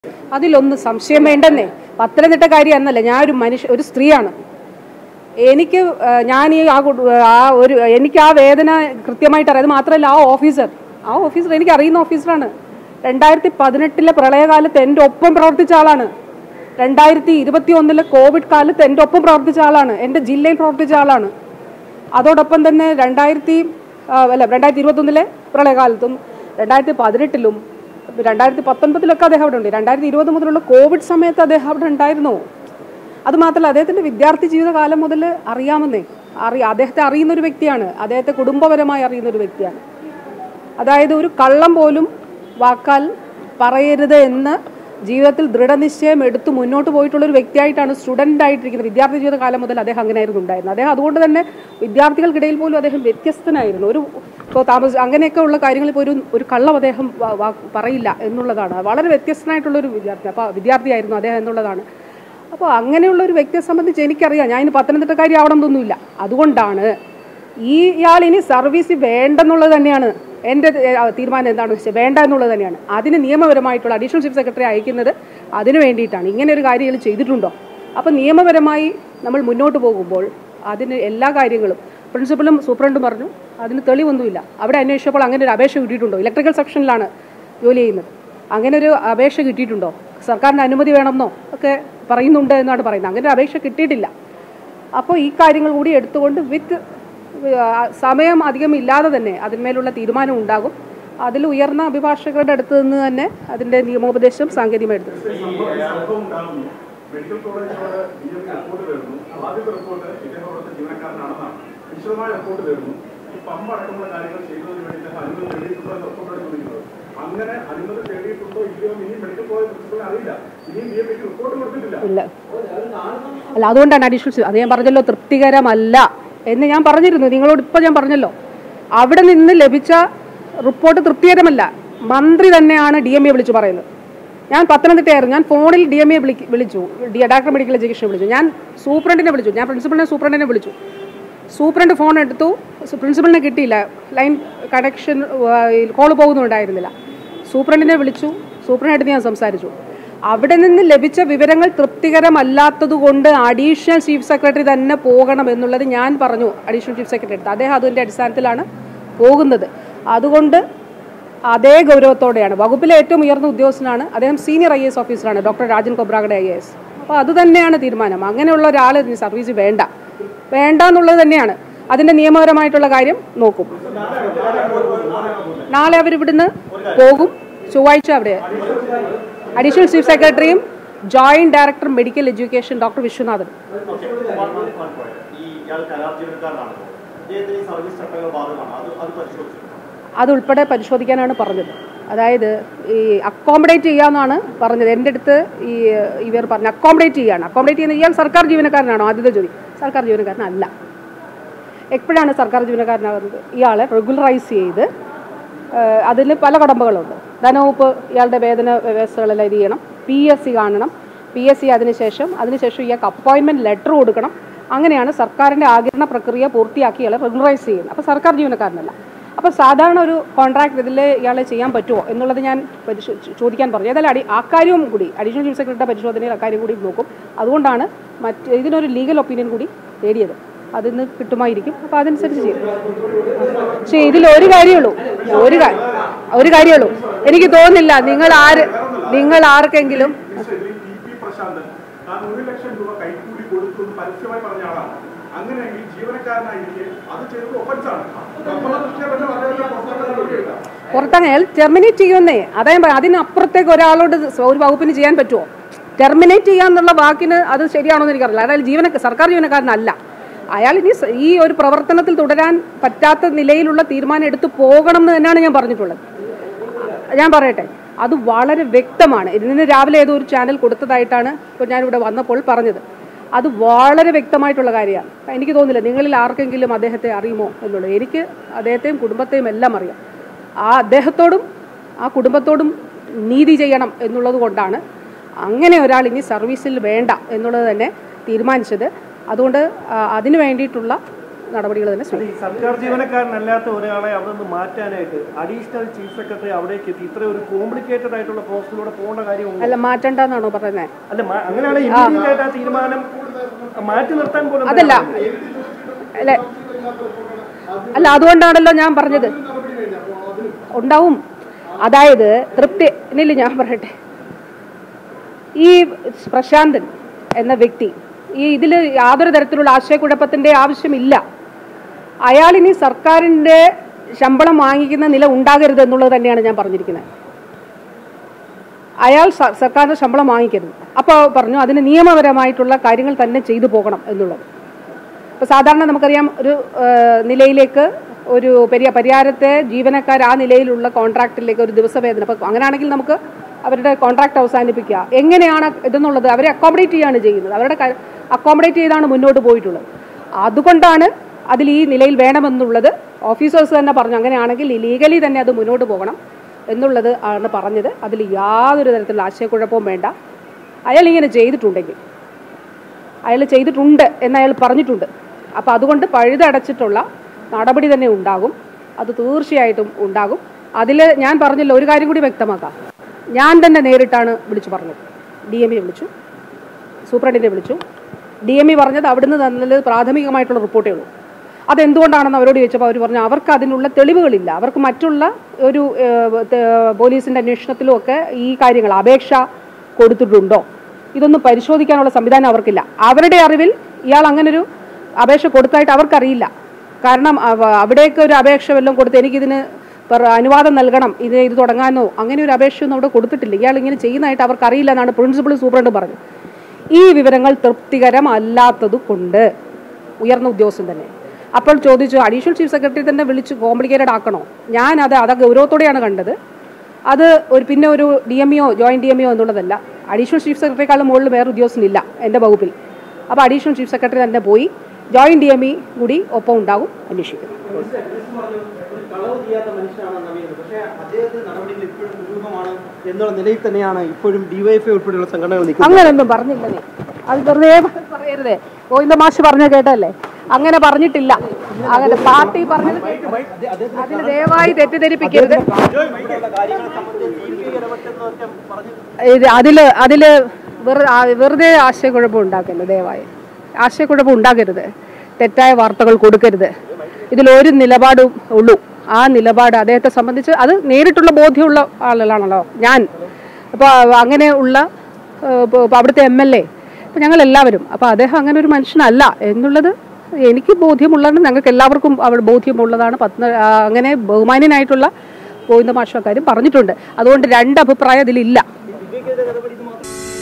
അതിലൊന്നും സംശയം വേണ്ടെന്നേ പത്തനംതിട്ടക്കാരി എന്നല്ല ഞാൻ ഒരു മനുഷ്യ ഒരു സ്ത്രീയാണ് എനിക്ക് ആ, ഞാൻ ഈ ആ കുടു- ആ ഒരു എനിക്ക് ആ വേദന കൃത്യമായിട്ട് അറിയാം അത് മാത്രമല്ല ആ ഓഫീസർ ആ ഓഫീസർ എനിക്ക് അറിയുന്ന ഓഫീസറാണ് രണ്ടായിരത്തി പതിനെട്ടിലെ പ്രളയകാലത്ത് എൻ്റെ ഒപ്പം പ്രവർത്തിച്ച ആളാണ് രണ്ടായിരത്തി ഇരുപത്തി ഒന്നിലെ കോവിഡ് കാലത്ത് എൻ്റെ ഒപ്പം പ്രവർത്തിച്ച ആളാണ് എൻ്റെ ജില്ലയിൽ പ്രവർത്തിച്ച ആളാണ് അതോടൊപ്പം തന്നെ രണ്ടായിരത്തി ആ, അല്ല രണ്ടായിരത്തി ഇരുപത്തൊന്നിലെ പ്രളയകാലത്തും രണ്ടായിരത്തി പതിനെട്ടിലും രണ്ടായിരത്തി പത്തൊൻപതിലൊക്കെ അദ്ദേഹം അവിടെ ഉണ്ട് രണ്ടായിരത്തി ഇരുപത് മുതലുള്ള കോവിഡ് സമയത്ത് അദ്ദേഹം അവിടെ ഉണ്ടായിരുന്നു അത് മാത്രമല്ല അദ്ദേഹത്തിന്റെ വിദ്യാർത്ഥി ജീവിതകാലം മുതൽ അറിയാമെന്നേ അറിയാം അദ്ദേഹത്തെ അറിയുന്ന ഒരു വ്യക്തിയാണ് അദ്ദേഹത്തെ കുടുംബപരമായി അറിയുന്ന ഒരു വ്യക്തിയാണ് അതായത് ഒരു കള്ളം പോലും വാക്കാൽ പറയരുത് എന്ന് ജീവിതത്തിൽ ദൃഢനിശ്ചയം എടുത്ത് മുന്നോട്ട് പോയിട്ടുള്ള ഒരു വ്യക്തിയായിട്ടാണ് സ്റ്റുഡൻ്റ് ആയിട്ടിരിക്കുന്നത് വിദ്യാർത്ഥി ജീവിത കാലം മുതൽ അദ്ദേഹം അങ്ങനെയായിരുന്നു ഉണ്ടായിരുന്നത് അദ്ദേഹം അതുകൊണ്ട് തന്നെ വിദ്യാർത്ഥികൾക്കിടയിൽ പോലും അദ്ദേഹം വ്യത്യസ്തനായിരുന്നു ഒരു ഇപ്പോൾ താമസ അങ്ങനെയൊക്കെ ഉള്ള കാര്യങ്ങളിൽ ഇപ്പോൾ ഒരു ഒരു കള്ളം അദ്ദേഹം വ- വാ- പറയില്ല എന്നുള്ളതാണ് വളരെ വ്യത്യസ്തനായിട്ടുള്ള ഒരു വിദ്യാർത്ഥി അപ്പോൾ വിദ്യാർത്ഥിയായിരുന്നു അദ്ദേഹം എന്നുള്ളതാണ് അപ്പോൾ അങ്ങനെയുള്ള ഒരു വ്യക്തിയെ സംബന്ധിച്ച് എനിക്കറിയാം ഞാൻ ഇനി പത്തനംതിട്ടക്കാരി ആവണമെന്നൊന്നുമില്ല അതുകൊണ്ടാണ് ഈ ഇയാൾ ഇനി സർവീസ് വേണ്ടെന്നുള്ളത് തന്നെയാണ് എൻ്റെ ഏഹ്, തീരുമാനം എന്താണെന്ന് വെച്ചാൽ വേണ്ട എന്നുള്ളത് തന്നെയാണ് അതിന് നിയമപരമായിട്ടുള്ള അഡീഷണൽ ചീഫ് സെക്രട്ടറി അയക്കുന്നത് അതിന് വേണ്ടിയിട്ടാണ് ഇങ്ങനെ ഒരു കാര്യം ഇയാൾ ചെയ്തിട്ടുണ്ടോ അപ്പോൾ നിയമപരമായി നമ്മൾ മുന്നോട്ട് പോകുമ്പോൾ അതിന് എല്ലാ കാര്യങ്ങളും പ്രിൻസിപ്പലും സൂപ്രണ്ടും പറഞ്ഞു അതിന് തെളിവൊന്നുമില്ല അവിടെ അന്വേഷിച്ചപ്പോൾ അങ്ങനെ ഒരു അപേക്ഷ കിട്ടിയിട്ടുണ്ടോ ഇലക്ട്രിക്കൽ സെക്ഷനിലാണ് ജോലി ചെയ്യുന്നത് അങ്ങനെ ഒരു അപേക്ഷ കിട്ടിയിട്ടുണ്ടോ സർക്കാരിൻ്റെ അനുമതി വേണമെന്നോ ഒക്കെ പറയുന്നുണ്ട് എന്നാണ് പറയുന്നത് അങ്ങനെ ഒരു അപേക്ഷ കിട്ടിയിട്ടില്ല അപ്പോൾ ഈ കാര്യങ്ങൾ കൂടി എടുത്തുകൊണ്ട് വിത്ത് സമയം അധികം ഇല്ലാതെ തന്നെ അതിന്മേലുള്ള തീരുമാനം ഉണ്ടാകും അതിൽ ഉയർന്ന അഭിഭാഷകരുടെ അടുത്ത് നിന്ന് തന്നെ അതിൻ്റെ നിയമോപദേശം സാങ്കേതികമായിട്ട് മെഡിക്കൽ കോളേജിനോട് ഡി എം റിപ്പോർട്ട് തരുന്നു ആദ്യത്തെ റിപ്പോർട്ട് ഇദ്ദേഹം അവിടുത്തെ ജീവനക്കാരനാണെന്നാണ് വിശദമായ റിപ്പോർട്ട് തരുന്നു ഈ പമ്പ് അടക്കമുള്ള കാര്യങ്ങൾ ചെയ്യുന്നതിന് വേണ്ടി ഇദ്ദേഹം അനുമതി തേടിയിട്ടുണ്ടോ എന്ന് റിപ്പോർട്ടാണ് ചോദിക്കുന്നത് അങ്ങനെ അനുമതി തേടിയിട്ടുണ്ടോ ഇല്ലയോ എന്ന് ഇനി മെഡിക്കൽ കോളേജ് പ്രിൻസിപ്പലിനെ അറിയില്ല ഇനിയും ഡി എം റിപ്പോർട്ട് കൊടുത്തിട്ടില്ല ഇല്ല അല്ല അതുകൊണ്ടാണ് അഡീഷണൽ അത് ഞാൻ പറഞ്ഞല്ലോ തൃപ്തികരമല്ല എന്ന് ഞാൻ പറഞ്ഞിരുന്നു നിങ്ങളോട് ഇപ്പം ഞാൻ പറഞ്ഞല്ലോ അവിടെ നിന്ന് ലഭിച്ച റിപ്പോർട്ട് തൃപ്തികരമല്ല മന്ത്രി തന്നെയാണ് ഡി എം എ വിളിച്ചു പറയുന്നത് ഞാൻ പത്തനംതിട്ടയായിരുന്നു ഞാൻ ഫോണിൽ ഡി എം എ വിളിച്ചു ഡി ഡയറക്ടർ മെഡിക്കൽ എഡ്യൂക്കേഷൻ വിളിച്ചു ഞാൻ സൂപ്രണ്ടിനെ വിളിച്ചു ഞാൻ പ്രിൻസിപ്പളിനെ സൂപ്രണ്ടിനെ വിളിച്ചു സൂപ്രണ്ട് ഫോൺ എടുത്തു സു- പ്രിൻസിപ്പളിനെ കിട്ടിയില്ല ലൈൻ കണക്ഷൻ കോൾ പോകുന്നുണ്ടായിരുന്നില്ല സൂപ്രണ്ടിനെ വിളിച്ചു സൂപ്രണ്ടായിട്ട് ഞാൻ സംസാരിച്ചു അവിടെ നിന്ന് ലഭിച്ച വിവരങ്ങൾ തൃപ്തികരമല്ലാത്തതുകൊണ്ട് അഡീഷണൽ ചീഫ് സെക്രട്ടറി തന്നെ പോകണം എന്നുള്ളത് ഞാൻ പറഞ്ഞു അഡീഷണൽ ചീഫ് സെക്രട്ടറി അടുത്ത് അദ്ദേഹം അതിൻ്റെ അടിസ്ഥാനത്തിലാണ് പോകുന്നത് അതുകൊണ്ട് അതേ ഗൗരവത്തോടെയാണ് വകുപ്പിലെ ഏറ്റവും ഉയർന്ന ഉദ്യോഗസ്ഥനാണ് അദ്ദേഹം സീനിയർ ഐ എസ് ഓഫീസറാണ് doctor Rajan Khobragade I S അപ്പോൾ അത് തന്നെയാണ് തീരുമാനം അങ്ങനെയുള്ള ഒരാൾ ഇതിന് സർവീസ് വേണ്ട വേണ്ട എന്നുള്ളത് തന്നെയാണ് അതിൻ്റെ നിയമപരമായിട്ടുള്ള കാര്യം നോക്കും നാളെ അവർ ഇവിടുന്ന് പോകും ചൊവ്വാഴ്ച അവിടെ അഡീഷണൽ ചീഫ് സെക്രട്ടറിയും joint director medical education doctor Viswanathan ഈ ഇയാൾ കരാർ ജീവനക്കാരനാണ് ഇദ്ദേഹത്തിന് ഈ സർവീസ് ചട്ടങ്ങൾ ബാധകമാണ് അത് അത് പരിശോധിച്ചു അതുൾപ്പെടെ പരിശോധിക്കാനാണ് പറഞ്ഞത് അതായത് ഈ അക്കോമഡേറ്റ് ചെയ്യാന്നാണ് പറഞ്ഞത് എൻ്റെ അടുത്ത് ഈ ഇവർ പറഞ്ഞു അക്കോമഡേറ്റ് ചെയ്യാണ് അക്കോമഡേറ്റ് ചെയ്യുന്ന ഇയാൾ സർക്കാർ ജീവനക്കാരനാണോ ആദ്യത്തെ ചോദ്യം സർക്കാർ ജീവനക്കാരനല്ല എപ്പോഴാണ് സർക്കാർ ജീവനക്കാരനാകുന്നത് ഇയാളെ റെഗുലറൈസ് ചെയ്ത് ഏഹ്, അതിന് പല കടമ്പകളുണ്ട് ധനവകുപ്പ് ഇയാളുടെ വേതന വ്യവസ്ഥകളെല്ലാം ഇത് ചെയ്യണം പി എസ് സി കാണണം പി എസ് സി അതിനുശേഷം അതിനുശേഷം ഇയാൾക്ക് അപ്പോയിൻമെൻറ്റ് ലെറ്റർ കൊടുക്കണം അങ്ങനെയാണ് സർക്കാരിൻ്റെ ആകിരണ പ്രക്രിയ പൂർത്തിയാക്കി ഇയാളെ റെഗുലറൈസ് ചെയ്യുന്നത് അപ്പോൾ സർക്കാർ ജീവനക്കാരനല്ല അപ്പോൾ സാധാരണ ഒരു കോൺട്രാക്ട് ഇതിൽ ഇയാളെ ചെയ്യാൻ പറ്റുമോ എന്നുള്ളത് ഞാൻ പരിശോ ചോദിക്കാൻ പറഞ്ഞു ഏതായാലും അടി അക്കാര്യവും കൂടി അഡീഷണൽ ചീഫ് സെക്രട്ടറിയുടെ പരിശോധനയിൽ അക്കാര്യം കൂടി നോക്കും അതുകൊണ്ടാണ് മറ്റ് ഇതിനൊരു ലീഗൽ ഒപ്പീനിയൻ കൂടി തേടിയത് അതിന്ന് കിട്ടുമായിരിക്കും അപ്പോൾ അതനുസരിച്ച് ചെയ്യും പക്ഷേ ഇതിൽ ഒരു കാര്യമുള്ളൂ ഒരു കാ- ഒരു കാര്യമുള്ളൂ എനിക്ക് തോന്നുന്നില്ല നിങ്ങൾ ആര് നിങ്ങൾ ആർക്കെങ്കിലും ഇതിൽ ടി പി പ്രശാന്തൻ താൻ ഒരു ലക്ഷം രൂപ കൈക്കൂലി കൊടുത്തു എന്ന് പരസ്യമായി പറഞ്ഞ ആളാണ് അങ്ങനെയെങ്കിൽ ജീവനക്കാരനായിരിക്കെ അത് ചെയ്തത് ഒഫൻസാണ് നമ്മളെ ദൃഷ്ടിയെ തന്നെ വളരെ പുറത്താക്കാൻ കഴിയില്ല പുറത്തങ്ങ് അയാൾ ടെർമിനേറ്റ് ചെയ്യുമെന്നേ അതേ അതിനപ്പുറത്തേക്ക് ഒരാളോട് സ- ഒരു വകുപ്പിന് ചെയ്യാൻ പറ്റുമോ ടെർമിനേറ്റ് ചെയ്യാന്നുള്ള വാക്കിന് അത് ശരിയാണോ എന്ന് എനിക്കറിയില്ല അതായത് ജീവന സർക്കാർ ജീവനക്കാരനല്ല അയാൾ ഇനി സ- ഈ ഒരു പ്രവർത്തനത്തിൽ തുടരാൻ പറ്റാത്ത നിലയിലുള്ള തീരുമാനം എടുത്തു പോകണം എന്ന് തന്നെയാണ് ഞാൻ പറഞ്ഞിട്ടുള്ളത് ഞാൻ പറയട്ടെ അത് വളരെ വ്യക്തമാണ് ഇന്ന് രാവിലെ ഏതോ ഒരു ചാനൽ കൊടുത്തതായിട്ടാണ് ഇപ്പോൾ ഞാനിവിടെ വന്നപ്പോൾ പറഞ്ഞത് അത് വളരെ വ്യക്തമായിട്ടുള്ള കാര്യമാണ് എനിക്ക് തോന്നുന്നില്ല നിങ്ങളിൽ ആർക്കെങ്കിലും അദ്ദേഹത്തെ അറിയുമോ എന്നുള്ളത് എനിക്ക് അദ്ദേഹത്തെയും കുടുംബത്തെയും എല്ലാം അറിയാം ആ അദ്ദേഹത്തോടും ആ കുടുംബത്തോടും നീതി ചെയ്യണം എന്നുള്ളത് കൊണ്ടാണ് അങ്ങനെ ഒരാൾ ഇനി സർവീസിൽ വേണ്ട എന്നുള്ളത് തന്നെ തീരുമാനിച്ചത് അതുകൊണ്ട് ആ, അതിനു വേണ്ടിയിട്ടുള്ള നടപടികൾ തന്നെ അത് സ്വീകരിക്കും ഈ സർക്കാർ ജീവനക്കാരനല്ലാത്ത ഒരാളെ അവിടെ നിന്ന് മാറ്റാനായിട്ട് അഡീഷണൽ ചീഫ് സെക്രട്ടറി അവിടേക്ക് എത്തി ഇത്ര ഒരു കോംപ്ലിക്കേറ്റഡ് ആയിട്ടുള്ള പ്രോസസ്സിലൂടെ പോകേണ്ട കാര്യമുണ്ട് അല്ല മാറ്റണ്ടെന്നാണോ പറയുന്നത് അല്ല മാ- അങ്ങനെയാണ് ഇമ്മീഡിയറ്റ് ആയിട്ട് ആ തീരുമാനം മാറ്റി നിർത്താൻ പോലും അതല്ല അല്ല അല്ല അതുകൊണ്ടാണല്ലോ ഞാൻ പറഞ്ഞത് ഉണ്ടാവും അതായത് തൃപ്തി ഇല്ല ഞാൻ പറയട്ടെ ഈ പ്രശാന്തൻ എന്ന വ്യക്തി ഈ ഇതിൽ യാതൊരു തരത്തിലുള്ള ആശയക്കുഴപ്പത്തിന്റെ ആവശ്യമില്ല അയാളിനി സർക്കാരിന്റെ ശമ്പളം വാങ്ങിക്കുന്ന നില ഉണ്ടാകരുത് എന്നുള്ളത് തന്നെയാണ് ഞാൻ പറഞ്ഞിരിക്കുന്നത് അയാൾ സ- സർക്കാരിന്റെ ശമ്പളം വാങ്ങിക്കരുത് അപ്പോൾ പറഞ്ഞു അതിന് നിയമപരമായിട്ടുള്ള കാര്യങ്ങൾ തന്നെ ചെയ്തു പോകണം എന്നുള്ളത് ഇപ്പോൾ സാധാരണ നമുക്കറിയാം ഒരു ആ, നിലയിലേക്ക് ഒരു പെരിയ പരിഹാരത്തെ ജീവനക്കാർ ആ നിലയിലുള്ള കോൺട്രാക്റ്റിലേക്ക് ഒരു ദിവസവേതനം അപ്പോൾ അങ്ങനെയാണെങ്കിൽ നമുക്ക് അവരുടെ കോൺട്രാക്ട് അവസാനിപ്പിക്കുക എങ്ങനെയാണ് ഇതെന്നുള്ളത് അവരെ അക്കോമഡേറ്റ് ചെയ്യാണ് ചെയ്യുന്നത് അവരുടെ അക്കോമഡേറ്റ് ചെയ്താണ് മുന്നോട്ട് പോയിട്ടുള്ളത് അതുകൊണ്ടാണ് അതിൽ ഈ നിലയിൽ വേണമെന്നുള്ളത് ഓഫീസേഴ്സ് തന്നെ പറഞ്ഞു അങ്ങനെയാണെങ്കിൽ ലീഗലി തന്നെ അത് മുന്നോട്ട് പോകണം എന്നുള്ളത് ആണ് പറഞ്ഞത് അതിൽ യാതൊരു തരത്തിലുള്ള ആശയക്കുഴപ്പവും വേണ്ട അയാൾ ഇങ്ങനെ ചെയ്തിട്ടുണ്ടെങ്കിൽ അയാൾ ചെയ്തിട്ടുണ്ട് എന്ന് അയാൾ പറഞ്ഞിട്ടുണ്ട് അപ്പോൾ അതുകൊണ്ട് പഴുതടച്ചിട്ടുള്ള നടപടി തന്നെ ഉണ്ടാകും അത് തീർച്ചയായിട്ടും ഉണ്ടാകും അതിൽ ഞാൻ പറഞ്ഞില്ല ഒരു കാര്യം കൂടി വ്യക്തമാക്കാം ഞാൻ തന്നെ നേരിട്ടാണ് വിളിച്ചു പറഞ്ഞത് ഡി എം ഇ വിളിച്ചു സൂപ്രണ്ടിനെ വിളിച്ചു ഡി എം ഇ പറഞ്ഞത് അവിടുന്ന് തന്നത് പ്രാഥമികമായിട്ടുള്ള റിപ്പോർട്ടേ ഉള്ളൂ അതെന്തുകൊണ്ടാണെന്ന് അവരോട് ചോദിച്ചപ്പോൾ അവർ പറഞ്ഞു അവർക്ക് അതിനുള്ള തെളിവുകളില്ല അവർക്ക് മറ്റുള്ള ഒരു ഏഹ്, ത- പോലീസിന്റെ അന്വേഷണത്തിലും ഒക്കെ ഈ കാര്യങ്ങൾ അപേക്ഷ കൊടുത്തിട്ടുണ്ടോ ഇതൊന്നും പരിശോധിക്കാനുള്ള സംവിധാനം അവർക്കില്ല അവരുടെ അറിവിൽ ഇയാൾ അങ്ങനൊരു അപേക്ഷ കൊടുത്തായിട്ട് അവർക്കറിയില്ല കാരണം അവ- അവിടേക്ക് ഒരു അപേക്ഷ വല്ലതും കൊടുത്ത് എനിക്കിതിന് പെർ- അനുവാദം നൽകണം ഇത് ഇത് തുടങ്ങാനോ അങ്ങനെ ഒരു അപേക്ഷയൊന്നും അവിടെ കൊടുത്തിട്ടില്ല ഇയാൾ ഇങ്ങനെ ചെയ്യുന്നതായിട്ട് അവർക്കറിയില്ല എന്നാണ് പ്രിൻസിപ്പൽ സൂപ്രണ്ട് പറഞ്ഞത് ഈ വിവരങ്ങൾ തൃപ്തികരമല്ലാത്തത് കൊണ്ട് ഉയർന്ന ഉദ്യോഗസ്ഥൻ തന്നെ അപ്പോൾ ചോദിച്ചു അഡീഷണൽ ചീഫ് സെക്രട്ടറി തന്നെ വിളിച്ച് കോംപ്ലിക്കേറ്റഡ് ആക്കണോ ഞാൻ അത് അത് ഗൗരവത്തോടെയാണ് കണ്ടത് അത് ഒരു പിന്നെ ഒരു D M E O joint D M E O എന്നുള്ളതല്ല അഡീഷണൽ ചീഫ് സെക്രട്ടറിക്കാളും മുകളിൽ വേറെ ഉദ്യോഗസ്ഥനില്ല എൻ്റെ വകുപ്പിൽ അപ്പോൾ അഡീഷണൽ ചീഫ് സെക്രട്ടറി തന്നെ പോയി ജോയിന്റ് ഡി എം ഇ കൂടി ഒപ്പം ഉണ്ടാകും അന്വേഷിക്കും കളവ് ചെയ്യാത്ത മനുഷ്യനാണ് നവീൻ പക്ഷേ അദ്ദേഹത്തിന്റെ നടപടികൾ ഇപ്പോഴും ദുരൂഹമാണ് എന്നുള്ള നിലയിൽ തന്നെയാണ് ഇപ്പോഴും ഡിവൈഎഫ്ഐ ഉൾപ്പെടെയുള്ള സംഘടനകൾ നിൽക്കുന്നത് അങ്ങനെയൊന്നും പറഞ്ഞില്ല നീ അത് വെറുതെ പറയരുതേ ഗോവിന്ദ മാഷ് പറഞ്ഞ കേട്ടല്ലേ അങ്ങനെ പറഞ്ഞിട്ടില്ല അങ്ങനെ പാർട്ടി പറഞ്ഞത് കേട്ടു. അതിന് ദയവായി തെറ്റിദ്ധരിപ്പിക്കരുത് കാര്യങ്ങളെ സംബന്ധിച്ച് CPI ഇടപെട്ടെന്നൊക്കെ പറഞ്ഞു ഇത് അതില് അതില് വെറു- ആ, വെറുതെ ആശയക്കുഴപ്പം ഉണ്ടാക്കരുത് ദയവായി ആശയക്കുഴപ്പം ഉണ്ടാക്കരുത് തെറ്റായ വാർത്തകൾ കൊടുക്കരുത് ഇതിലൊരു നിലപാടും ഉള്ളൂ ആ നിലപാട് അദ്ദേഹത്തെ സംബന്ധിച്ച് അത് നേരിട്ടുള്ള ബോധ്യമുള്ള ആളുകളാണല്ലോ ഞാൻ അപ്പോൾ അങ്ങനെയുള്ള ഏഹ്, ഇപ്പൊ ഇപ്പൊ അവിടുത്തെ എം എൽ എ അപ്പോൾ ഞങ്ങൾ എല്ലാവരും അപ്പോൾ അദ്ദേഹം അങ്ങനെ ഒരു മനുഷ്യനല്ല എന്നുള്ളത് എനിക്ക് ബോധ്യമുള്ളതാണ് ഞങ്ങൾക്ക് എല്ലാവർക്കും അവിടെ ബോധ്യമുള്ളതാണ് പത്മ ആ, അങ്ങനെ ബഹുമാന്യനായിട്ടുള്ള ഗോവിന്ദ മാഷക്കാരും പറഞ്ഞിട്ടുണ്ട് അതുകൊണ്ട് രണ്ട് അഭിപ്രായം ഇതിലില്ല വിവേകിയുടെ നടപടി ഇത് മാത്രം